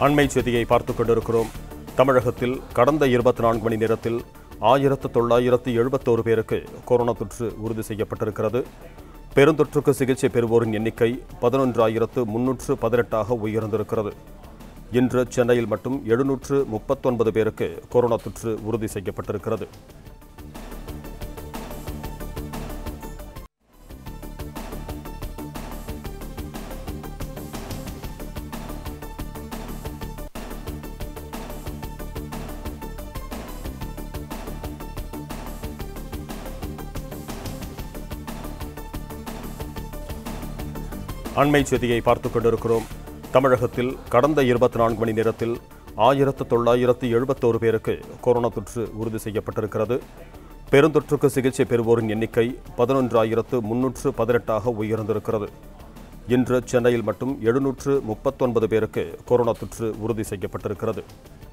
அண்மை செய்தியை பார்த்துக் கொண்டிருக்கிறோம் தமிழகத்தில் கடந்த இருபத்தி நான்கு மணி நேரத்தில் ஆயிரத்து தொள்ளாயிரத்து எழுபத்தோரு பேருக்கு கொரோனா தொற்று உறுதி செய்யப்பட்டிருக்கிறது பெருந்தொற்றுக்கு சிகிச்சை பெறுவோரின் எண்ணிக்கை பதினொன்றாயிரத்து முன்னூற்று பதினெட்டாக உயர்ந்திருக்கிறது இன்று சென்னையில் மட்டும் எழுநூற்று முப்பத்தொன்பது பேருக்கு கொரோனா தொற்று உறுதி செய்யப்பட்டிருக்கிறது அண்மை செய்தியை பார்த்துக் கொண்டிருக்கிறோம் தமிழகத்தில் கடந்த இருபத்தி நான்கு மணி நேரத்தில் ஆயிரத்து தொள்ளாயிரத்து எழுபத்தோரு பேருக்கு கொரோனா தொற்று உறுதி செய்யப்பட்டிருக்கிறது பெருந்தொற்றுக்கு சிகிச்சை பெறுவோரின் எண்ணிக்கை பதினொன்றாயிரத்து முன்னூற்று பதினெட்டாக உயர்ந்திருக்கிறது இன்று சென்னையில் மட்டும் எழுநூற்று முப்பத்தொன்பது பேருக்கு கொரோனா தொற்று உறுதி செய்யப்பட்டிருக்கிறது